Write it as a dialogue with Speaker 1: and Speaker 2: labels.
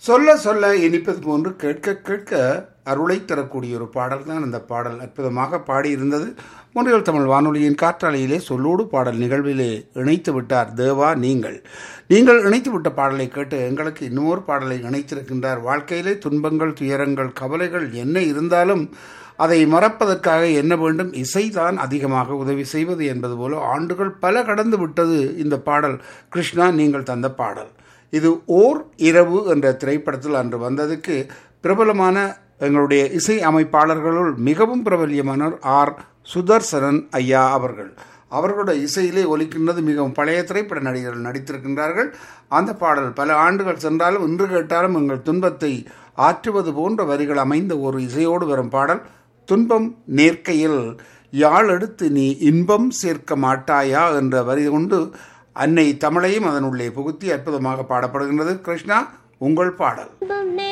Speaker 1: சொல்ல சொல்ல இனிப்பது போன்று கேட்க கேட்க அருளை தரக்கூடிய ஒரு பாடல் தான் அந்த பாடல் அற்புதமாக பாடியிருந்தது முன்றியல் தமிழ் வானொலியின் காற்றாலையிலே சொல்லோடு பாடல் நிகழ்விலே இணைத்து விட்டார் தேவா நீங்கள் நீங்கள் இணைத்து விட்ட பாடலை கேட்டு எங்களுக்கு இன்னொரு பாடலை இணைத்திருக்கின்றார் வாழ்க்கையிலே துன்பங்கள் துயரங்கள் கவலைகள் என்ன இருந்தாலும் அதை மறப்பதற்காக என்ன வேண்டும் இசைதான் அதிகமாக உதவி செய்வது என்பது போல ஆண்டுகள் பல கடந்து விட்டது இந்த பாடல் கிருஷ்ணா நீங்கள் தந்த பாடல் இது ஓர் இரவு என்ற திரைப்படத்தில் அன்று வந்ததுக்கு பிரபலமான எங்களுடைய இசை அமைப்பாளர்களுள் மிகவும் பிரபல்யமானவர் ஆர் சுதர்சனன் ஐயா அவர்கள் அவர்களுடைய இசையிலே ஒலிக்கின்றது மிகவும் பழைய திரைப்பட நடிகர்கள் நடித்திருக்கின்றார்கள் அந்த பாடல் பல ஆண்டுகள் சென்றாலும் இன்று கேட்டாலும் எங்கள் துன்பத்தை ஆற்றுவது போன்ற வரிகள் அமைந்த ஒரு இசையோடு வரும் பாடல் துன்பம் நேர்க்கையில் யாழ் எடுத்து நீ இன்பம் சேர்க்க மாட்டாயா என்ற வரி கொண்டு அன்னை தமிழையும் அதனுள்ளே புகுத்தி அற்புதமாக பாடப்படுகின்றது கிருஷ்ணா உங்கள் பாடல்
Speaker 2: இன்பம்